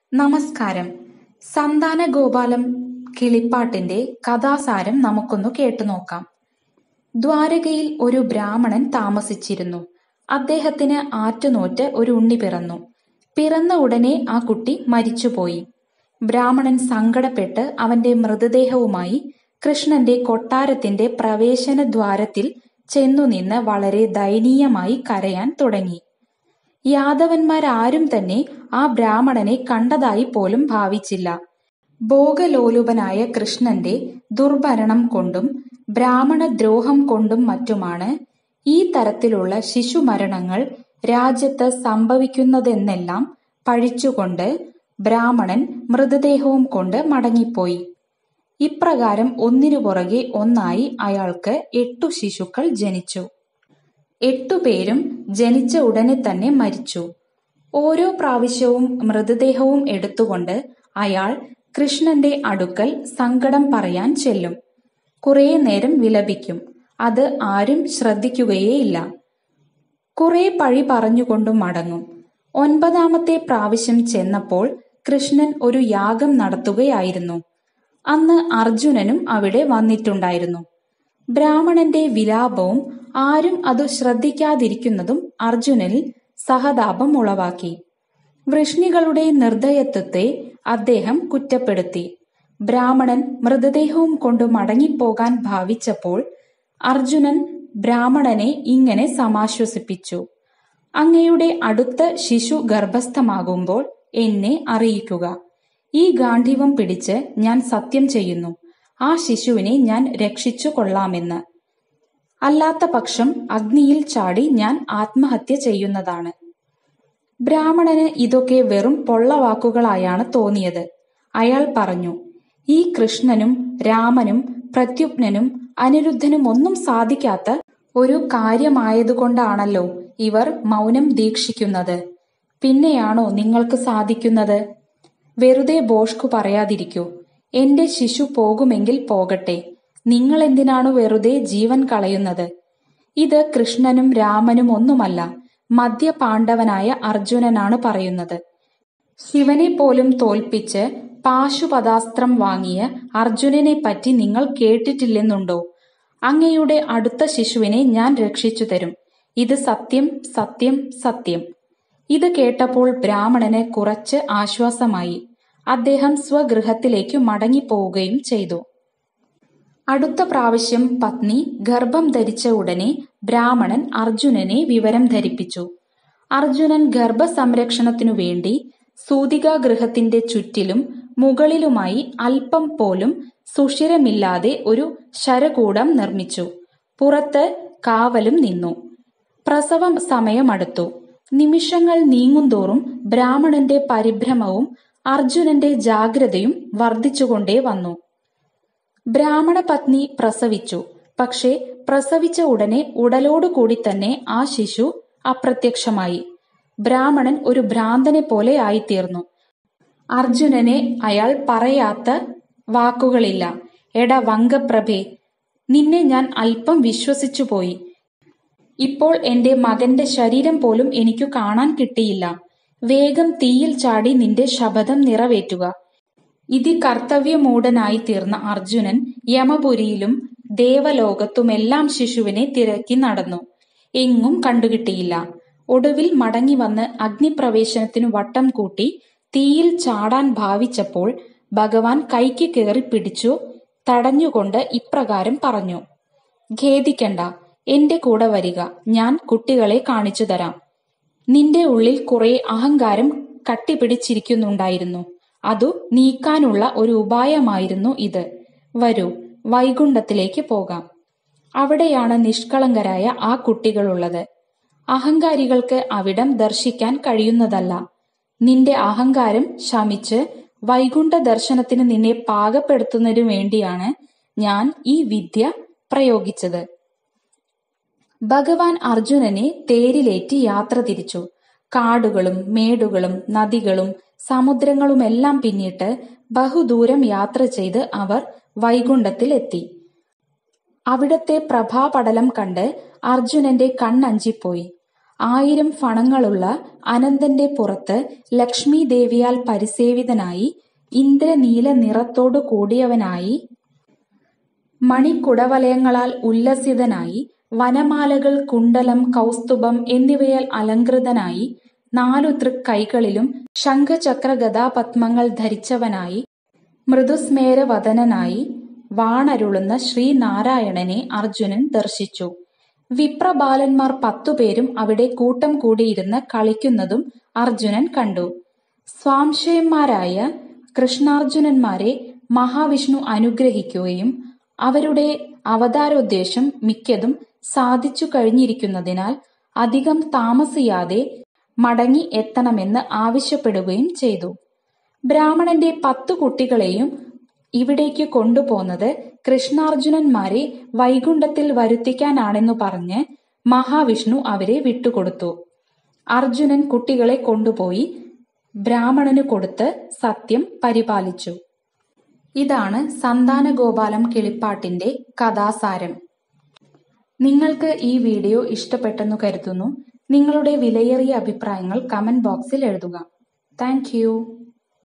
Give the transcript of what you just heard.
നമസ്കാരം സന്താനഗോപാലം കിളിപ്പാട്ടിന്റെ കഥാസാരം നമുക്കൊന്നു കേട്ടുനോക്കാം ദ്വാരകയിൽ ഒരു ബ്രാഹ്മണൻ താമസിച്ചിരുന്നു അദ്ദേഹത്തിന് ആറ്റുനോറ്റ് ഒരു ഉണ്ണി പിറന്നു പിറന്ന ഉടനെ ആ കുട്ടി മരിച്ചുപോയി ബ്രാഹ്മണൻ സങ്കടപ്പെട്ട് അവന്റെ മൃതദേഹവുമായി കൃഷ്ണന്റെ കൊട്ടാരത്തിന്റെ പ്രവേശന ദ്വാരത്തിൽ ചെന്നുനിന്ന് വളരെ ദയനീയമായി കരയാൻ തുടങ്ങി യാദവന്മാരാരും തന്നെ ആ ബ്രാഹ്മണനെ കണ്ടതായി പോലും ഭാവിച്ചില്ല ഭോഗലോലുപനായ കൃഷ്ണന്റെ ദുർഭരണം കൊണ്ടും ബ്രാഹ്മണദ്രോഹം കൊണ്ടും മറ്റുമാണ് ഈ തരത്തിലുള്ള ശിശുമരണങ്ങൾ രാജ്യത്ത് സംഭവിക്കുന്നതെന്നെല്ലാം പഴിച്ചുകൊണ്ട് ബ്രാഹ്മണൻ മൃതദേഹവും കൊണ്ട് മടങ്ങിപ്പോയി ഇപ്രകാരം ഒന്നിനു പുറകെ ഒന്നായി അയാൾക്ക് എട്ടു ശിശുക്കൾ ജനിച്ചു എട്ടുപേരും ജനിച്ച ഉടനെ തന്നെ മരിച്ചു ഓരോ പ്രാവശ്യവും മൃതദേഹവും എടുത്തുകൊണ്ട് അയാൾ കൃഷ്ണന്റെ അടുക്കൽ സങ്കടം പറയാൻ ചെല്ലും കുറേ നേരം വിലപിക്കും അത് ആരും ശ്രദ്ധിക്കുകയേയില്ല കുറെ പഴി പറഞ്ഞുകൊണ്ടും മടങ്ങും ഒൻപതാമത്തെ പ്രാവശ്യം ചെന്നപ്പോൾ കൃഷ്ണൻ ഒരു യാഗം നടത്തുകയായിരുന്നു അന്ന് അർജുനനും അവിടെ വന്നിട്ടുണ്ടായിരുന്നു ബ്രാഹ്മണന്റെ വിലാപവും ആരും അത് ശ്രദ്ധിക്കാതിരിക്കുന്നതും അർജുനനിൽ സഹതാപം ഉളവാക്കി വൃഷ്ണികളുടെ നിർദ്ദയത്വത്തെ അദ്ദേഹം കുറ്റപ്പെടുത്തി ബ്രാഹ്മണൻ മൃതദേഹവും കൊണ്ട് മടങ്ങിപ്പോകാൻ ഭാവിച്ചപ്പോൾ അർജുനൻ ബ്രാഹ്മണനെ ഇങ്ങനെ സമാശ്വസിപ്പിച്ചു അങ്ങയുടെ അടുത്ത ശിശു ഗർഭസ്ഥമാകുമ്പോൾ എന്നെ അറിയിക്കുക ഈ ഗാന്ധിവം പിടിച്ച് ഞാൻ സത്യം ചെയ്യുന്നു ആ ശിശുവിനെ ഞാൻ രക്ഷിച്ചു കൊള്ളാമെന്ന് അല്ലാത്ത പക്ഷം അഗ്നിയിൽ ചാടി ഞാൻ ആത്മഹത്യ ചെയ്യുന്നതാണ് ബ്രാഹ്മണന് ഇതൊക്കെ വെറും പൊള്ളവാക്കുകളായാണ് തോന്നിയത് അയാൾ പറഞ്ഞു ഈ കൃഷ്ണനും രാമനും പ്രത്യുപ്നനും അനിരുദ്ധനും ഒന്നും സാധിക്കാത്ത ഒരു കാര്യമായതുകൊണ്ടാണല്ലോ ഇവർ മൗനം ദീക്ഷിക്കുന്നത് പിന്നെയാണോ നിങ്ങൾക്ക് സാധിക്കുന്നത് വെറുതെ ബോഷ്കു പറയാതിരിക്കൂ എന്റെ ശിശു പോകുമെങ്കിൽ പോകട്ടെ നിങ്ങൾ എന്തിനാണ് വെറുതെ ജീവൻ കളയുന്നത് ഇത് കൃഷ്ണനും രാമനും ഒന്നുമല്ല മധ്യപാണ്ഡവനായ അർജുനനാണ് പറയുന്നത് ശിവനെ പോലും തോൽപ്പിച്ച് പാശുപതാസ്ത്രം വാങ്ങിയ അർജുനനെ പറ്റി നിങ്ങൾ കേട്ടിട്ടില്ലെന്നുണ്ടോ അങ്ങയുടെ അടുത്ത ശിശുവിനെ ഞാൻ രക്ഷിച്ചു തരും ഇത് സത്യം സത്യം സത്യം ഇത് കേട്ടപ്പോൾ ബ്രാഹ്മണന് കുറച്ച് ആശ്വാസമായി അദ്ദേഹം സ്വഗൃഹത്തിലേക്ക് മടങ്ങിപ്പോവുകയും ചെയ്തു അടുത്ത പ്രാവശ്യം പത്നി ഗർഭം ധരിച്ച ഉടനെ ബ്രാഹ്മണൻ അർജുനനെ വിവരം ധരിപ്പിച്ചു അർജുനൻ ഗർഭസംരക്ഷണത്തിനു വേണ്ടി സൂതികാഗൃഹത്തിന്റെ ചുറ്റിലും മുകളിലുമായി അല്പം പോലും സുഷിരമില്ലാതെ ഒരു ശരകൂടം നിർമ്മിച്ചു പുറത്ത് കാവലും നിന്നു പ്രസവം സമയമടുത്തു നിമിഷങ്ങൾ നീങ്ങുന്തോറും ബ്രാഹ്മണന്റെ പരിഭ്രമവും അർജുനന്റെ ജാഗ്രതയും വർദ്ധിച്ചുകൊണ്ടേ വന്നു ബ്രാഹ്മണ പത്നി പ്രസവിച്ചു പക്ഷേ പ്രസവിച്ച ഉടനെ ഉടലോടുകൂടി തന്നെ ആ ശിശു അപ്രത്യക്ഷമായി ബ്രാഹ്മണൻ ഒരു ഭ്രാന്തനെ പോലെ ആയിത്തീർന്നു അർജുനനെ അയാൾ പറയാത്ത വാക്കുകളില്ല എട വങ്കപ്രഭേ നിന്നെ ഞാൻ അല്പം വിശ്വസിച്ചുപോയി ഇപ്പോൾ എന്റെ മകന്റെ ശരീരം പോലും എനിക്കു കാണാൻ കിട്ടിയില്ല വേഗം തീയിൽ ചാടി നിന്റെ ശപഥം നിറവേറ്റുക ഇതി കർത്തവ്യമൂഢനായി തീർന്ന അർജുനൻ യമപുരിയിലും ദേവലോകത്തുമെല്ലാം ശിശുവിനെ തിരക്കി നടന്നു എങ്ങും കണ്ടുകിട്ടിയില്ല ഒടുവിൽ മടങ്ങി വന്ന് അഗ്നിപ്രവേശനത്തിനു വട്ടം കൂട്ടി തീയിൽ ചാടാൻ ഭാവിച്ചപ്പോൾ ഭഗവാൻ കൈക്ക് കയറി പിടിച്ചു തടഞ്ഞുകൊണ്ട് ഇപ്രകാരം പറഞ്ഞു ഖേദിക്കണ്ട എന്റെ കൂടെ വരിക ഞാൻ കുട്ടികളെ കാണിച്ചു തരാം നിന്റെ ഉള്ളിൽ കുറെ അഹങ്കാരം കട്ടിപിടിച്ചിരിക്കുന്നുണ്ടായിരുന്നു അതു നീക്കാനുള്ള ഒരു ഉപായമായിരുന്നു ഇത് വരൂ വൈകുണ്ഠത്തിലേക്ക് പോകാം അവിടെയാണ് നിഷ്കളങ്കരായ ആ കുട്ടികളുള്ളത് അഹങ്കാരികൾക്ക് അവിടം ദർശിക്കാൻ കഴിയുന്നതല്ല നിന്റെ അഹങ്കാരം ശമിച്ച് വൈകുണ്ഠ ദർശനത്തിന് നിന്നെ പാകപ്പെടുത്തുന്നതിനു വേണ്ടിയാണ് ഞാൻ ഈ വിദ്യ പ്രയോഗിച്ചത് ഭഗവാൻ അർജുനനെ തേരിലേറ്റി യാത്ര തിരിച്ചു കാടുകളും മേടുകളും നദികളും സമുദ്രങ്ങളുമെല്ലാം പിന്നിട്ട് ബഹുദൂരം യാത്ര ചെയ്ത് അവർ വൈകുണ്ഠത്തിലെത്തി അവിടത്തെ പ്രഭാപടലം കണ്ട് അർജുനന്റെ കണ്ണഞ്ചിപ്പോയി ആയിരം ഫണങ്ങളുള്ള അനന്തന്റെ പുറത്ത് ലക്ഷ്മി ദേവിയാൽ പരിസേവിതനായി ഇന്ദ്രനീല നിറത്തോടു കൂടിയവനായി മണിക്കുടവലയങ്ങളാൽ ഉല്ലസിതനായി വനമാലകൾ കുണ്ടലം കൗസ്തുഭം എന്നിവയാൽ അലങ്കൃതനായി നാലു തൃക്കൈകളിലും ശംഖചക്ര ഗദാപത്മങ്ങൾ ധരിച്ചവനായി മൃദുസ്മേരവദനനായി വാണരുളുന്ന ശ്രീനാരായണനെ അർജുനൻ ദർശിച്ചു വിപ്രബാലന്മാർ പത്തുപേരും അവിടെ കൂട്ടം കൂടിയിരുന്ന് കളിക്കുന്നതും അർജുനൻ കണ്ടു സ്വാംശയന്മാരായ കൃഷ്ണാർജുനന്മാരെ മഹാവിഷ്ണു അനുഗ്രഹിക്കുകയും അവരുടെ അവതാരോദ്ദേശം മിക്കതും സാധിച്ചു കഴിഞ്ഞിരിക്കുന്നതിനാൽ അധികം താമസിയാതെ മടങ്ങി എത്തണമെന്ന് ആവശ്യപ്പെടുകയും ചെയ്തു ബ്രാഹ്മണന്റെ പത്തു കുട്ടികളെയും ഇവിടേക്ക് കൊണ്ടുപോന്നത് കൃഷ്ണാർജുനന്മാരെ വൈകുണ്ഠത്തിൽ വരുത്തിക്കാനാണെന്നു പറഞ്ഞ് മഹാവിഷ്ണു അവരെ വിട്ടുകൊടുത്തു അർജുനൻ കുട്ടികളെ കൊണ്ടുപോയി ബ്രാഹ്മണനു കൊടുത്ത് സത്യം പരിപാലിച്ചു ഇതാണ് സന്താനഗോപാലം കിളിപ്പാട്ടിന്റെ കഥാസാരം നിങ്ങൾക്ക് ഈ വീഡിയോ ഇഷ്ടപ്പെട്ടെന്നു കരുതുന്നു നിങ്ങളുടെ വിലയേറിയ അഭിപ്രായങ്ങൾ കമന്റ് ബോക്സിൽ എഴുതുക താങ്ക്